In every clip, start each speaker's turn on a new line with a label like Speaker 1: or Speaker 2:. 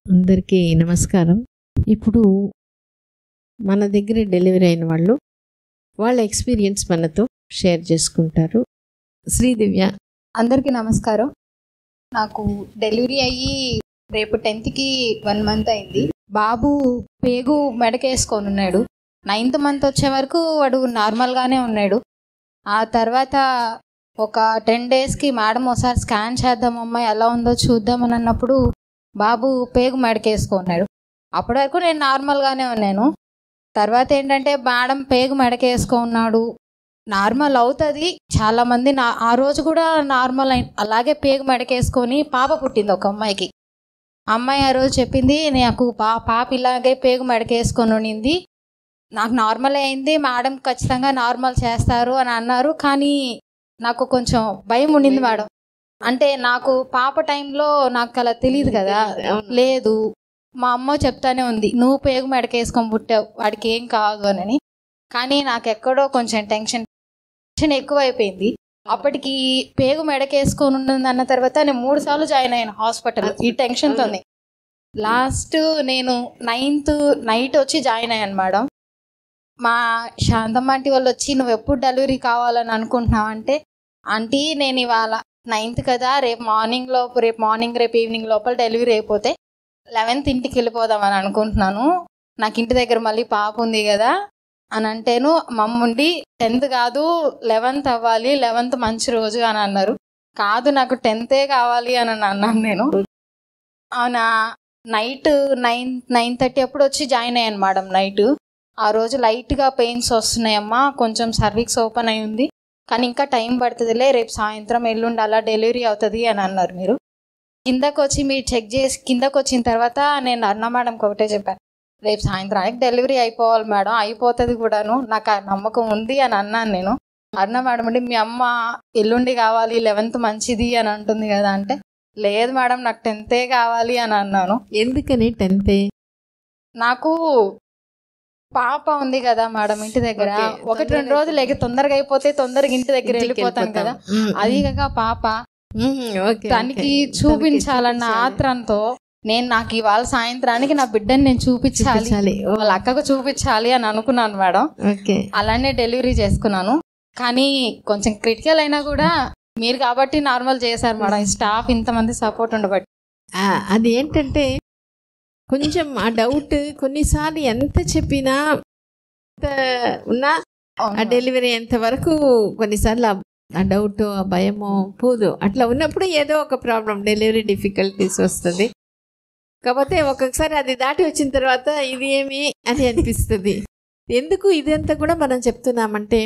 Speaker 1: అందరికీ నమస్కారం ఇప్పుడు మన దగ్గర డెలివరీ అయిన వాళ్ళు వాళ్ళ ఎక్స్పీరియన్స్ మనతో షేర్ చేసుకుంటారు శ్రీదివ్య
Speaker 2: అందరికీ నమస్కారం నాకు డెలివరీ అయ్యి రేపు టెన్త్కి వన్ మంత్ అయింది బాబు పేగు మెడకేసుకొని ఉన్నాడు నైన్త్ మంత్ వచ్చే వరకు వాడు నార్మల్గానే ఉన్నాడు ఆ తర్వాత ఒక టెన్ డేస్కి మేడం ఒకసారి స్కాన్ చేద్దాం అమ్మాయి ఎలా ఉందో చూద్దామని అన్నప్పుడు బాబు పేగు మెడకేసుకున్నాడు అప్పటి వరకు నేను నార్మల్గానే ఉన్నాను తర్వాత ఏంటంటే మేడం పేగు మెడకేసుకున్నాడు నార్మల్ అవుతుంది చాలా మంది నా ఆ రోజు కూడా నార్మల్ అయి అలాగే పేగు మెడకేసుకొని పాప పుట్టింది ఒక అమ్మాయికి అమ్మాయి ఆ రోజు చెప్పింది నాకు పా పాప ఇలాగే పేగు మెడకేసుకొని ఉండింది నాకు నార్మల్ అయింది మేడం ఖచ్చితంగా నార్మల్ చేస్తారు అని అన్నారు కానీ నాకు కొంచెం భయం ఉండింది మేడం అంటే నాకు పాప టైంలో నాకు అలా తెలియదు కదా లేదు మా అమ్మ చెప్తానే ఉంది నువ్వు పేగు మెడకేసుకొని పుట్టావు వాడికి ఏం కాదు అని కానీ నాకు ఎక్కడో కొంచెం టెన్షన్ టెన్షన్ ఎక్కువైపోయింది అప్పటికి పేగు మెడకేసుకొని ఉన్నది అన్న తర్వాత నేను మూడు సార్లు జాయిన్ అయ్యాను హాస్పిటల్ ఈ టెన్షన్తోనే లాస్ట్ నేను నైన్త్ నైట్ వచ్చి జాయిన్ అయ్యాను మేడం మా శాంతమ్మ ఆంటీ వాళ్ళు వచ్చి నువ్వు ఎప్పుడు డెలివరీ కావాలని అనుకుంటున్నావు అంటే ఆంటీ నేను ఇవాళ నైన్త్ కదా రేపు మార్నింగ్ లోపు రేపు మార్నింగ్ రేపు ఈవినింగ్ లోపల డెలివరీ అయిపోతే లెవెన్త్ ఇంటికి వెళ్ళిపోదామని అనుకుంటున్నాను నాకు ఇంటి దగ్గర మళ్ళీ పాప ఉంది కదా అని అంటేను మమ్ముండి టెన్త్ కాదు లెవెన్త్ అవ్వాలి లెవెన్త్ మంచి రోజు అని అన్నారు కాదు నాకు టెన్తే కావాలి అని అన్నాను నేను అవునా నైట్ నైన్ నైన్ థర్టీ అప్పుడు వచ్చి జాయిన్ అయ్యాను మేడం నైట్ ఆ రోజు లైట్గా పెయిన్స్ వస్తున్నాయమ్మా కొంచెం సర్వీక్స్ ఓపెన్ అయి ఉంది కానీ ఇంకా టైం పడుతుందిలే రేపు సాయంత్రం ఎల్లుండి అలా డెలివరీ అవుతుంది అని అన్నారు మీరు కిందకు వచ్చి మీరు చెక్ చేసి కిందకు వచ్చిన తర్వాత నేను అన్న మేడంకి ఒకటే చెప్పాను రేపు సాయంత్రానికి డెలివరీ అయిపోవాలి మేడం అయిపోతుంది కూడాను నాకు ఆ నమ్మకం ఉంది అని అన్నాను నేను అన్న మేడం అంటే మీ అమ్మ ఎల్లుండి కావాలి లెవెన్త్ మంచిది అని అంటుంది కదా అంటే లేదు మేడం నాకు టెన్తే కావాలి అని అన్నాను
Speaker 1: ఎందుకని టెన్తే
Speaker 2: నాకు పాప ఉంది కదా మేడం ఇంటి దగ్గర
Speaker 1: Okay.
Speaker 2: ఒకటి రెండు రోజులు ఎగ తొందరగా అయిపోతే తొందరగా ఇంటి దగ్గర వెళ్ళిపోతాను కదా అది కాక పాప తనకి చూపించాలన్న ఆత్రంతో నేను నాకు ఇవాళ సాయంత్రానికి నా బిడ్డని నేను చూపించాలి వాళ్ళ అక్కకు చూపించాలి అని అనుకున్నాను మేడం
Speaker 1: ఓకే
Speaker 2: అలానే డెలివరీ చేసుకున్నాను కానీ కొంచెం క్రిటికల్ అయినా కూడా మీరు కాబట్టి నార్మల్ చేశారు మేడం ఈ స్టాఫ్ ఇంతమంది సపోర్ట్ ఉండబట్టి
Speaker 1: అది ఏంటంటే కొంచెం ఆ డౌట్ కొన్నిసార్లు ఎంత చెప్పినా ఎంత ఉన్నా ఆ డెలివరీ ఎంత వరకు కొన్నిసార్లు ఆ- ఆ డౌట్ ఆ భయము పోదు అట్లా ఉన్నప్పుడు ఏదో ఒక ప్రాబ్లం డెలివరీ డిఫికల్టీస్ వస్తుంది కాకపోతే ఒక్కొక్కసారి అది దాటి వచ్చిన తర్వాత ఇది ఏమి అని అనిపిస్తుంది ఎందుకు ఇదంతా కూడా మనం చెప్తున్నామంటే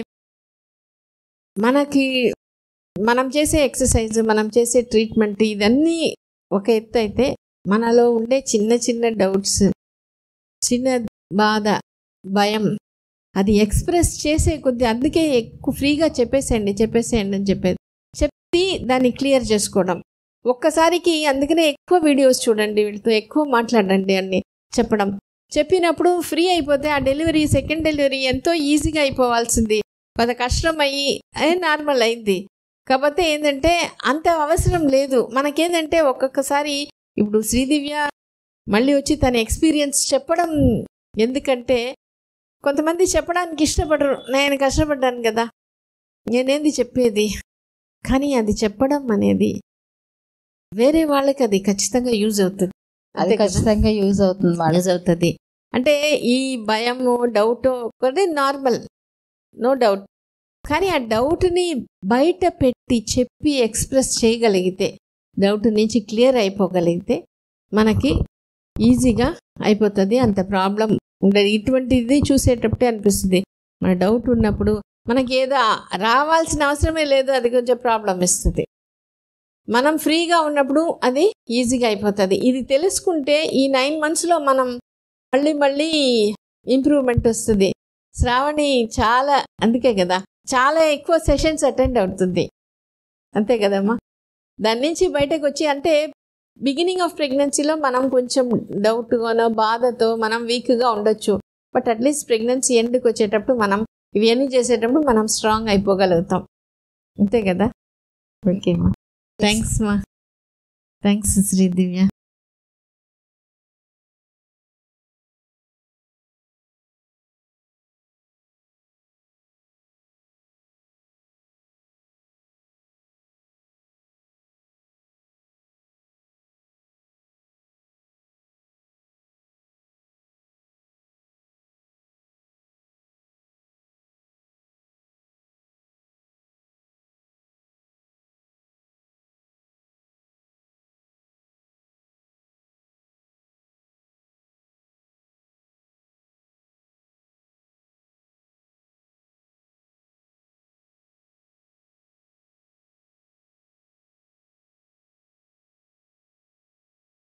Speaker 1: మనకి మనం చేసే ఎక్సర్సైజ్ మనం చేసే ట్రీట్మెంట్ ఇదన్నీ ఒక ఎత్తు అయితే మనలో ఉండే చిన్న చిన్న డౌట్స్ చిన్న బాధ భయం అది ఎక్స్ప్రెస్ చేసే కొద్ది అందుకే ఎక్కువ ఫ్రీగా చెప్పేసేయండి చెప్పేసేయండి అని చెప్పేది చెప్పి దాన్ని క్లియర్ చేసుకోవడం ఒక్కసారికి అందుకనే ఎక్కువ వీడియోస్ చూడండి వీళ్ళతో ఎక్కువ మాట్లాడండి అని చెప్పడం చెప్పినప్పుడు ఫ్రీ అయిపోతే ఆ డెలివరీ సెకండ్ డెలివరీ ఎంతో ఈజీగా అయిపోవాల్సింది కొంత కష్టం అయ్యి అది నార్మల్ అయింది కాకపోతే ఏంటంటే అంత అవసరం లేదు మనకేంటంటే ఒక్కొక్కసారి ఇప్పుడు శ్రీదివ్య మళ్ళీ వచ్చి తన ఎక్స్పీరియన్స్ చెప్పడం ఎందుకంటే కొంతమంది చెప్పడానికి ఇష్టపడరు నేను కష్టపడ్డాను కదా నేనేంది చెప్పేది కానీ అది చెప్పడం అనేది వేరే వాళ్ళకి అది ఖచ్చితంగా యూజ్ అవుతుంది
Speaker 2: అది
Speaker 1: అంతే కదా?
Speaker 2: ఖచ్చితంగా యూజ్ అవుతుంది మేడం
Speaker 1: యూజ్ అవుతుంది అంటే ఈ భయము డౌట్ కొద్ది నార్మల్ నో డౌట్ కానీ ఆ డౌట్ని బయట పెట్టి చెప్పి ఎక్స్ప్రెస్ చేయగలిగితే డౌట్ నుంచి క్లియర్ అయిపోగలిగితే మనకి ఈజీగా అయిపోతుంది అంత ప్రాబ్లం ఉండదు ఇటువంటిది చూసేటప్పుడే అనిపిస్తుంది మన డౌట్ ఉన్నప్పుడు మనకి ఏదో రావాల్సిన అవసరమే లేదు అది కొంచెం ప్రాబ్లం ఇస్తుంది మనం ఫ్రీగా ఉన్నప్పుడు అది ఈజీగా అయిపోతుంది ఇది తెలుసుకుంటే ఈ నైన్ మంత్స్లో మనం మళ్ళీ మళ్ళీ ఇంప్రూవ్మెంట్ వస్తుంది శ్రావణి చాలా అందుకే కదా చాలా ఎక్కువ సెషన్స్ అటెండ్ అవుతుంది అంతే కదమ్మా దాని నుంచి బయటకు వచ్చి అంటే బిగినింగ్ ఆఫ్ ప్రెగ్నెన్సీలో మనం కొంచెం డౌట్గానో బాధతో మనం వీక్గా ఉండొచ్చు బట్ అట్లీస్ట్ ప్రెగ్నెన్సీ ఎండ్కి వచ్చేటప్పుడు మనం ఇవన్నీ చేసేటప్పుడు మనం స్ట్రాంగ్ అయిపోగలుగుతాం అంతే కదా ఓకే మా థ్యాంక్స్ మా థ్యాంక్స్ శ్రీదివ్య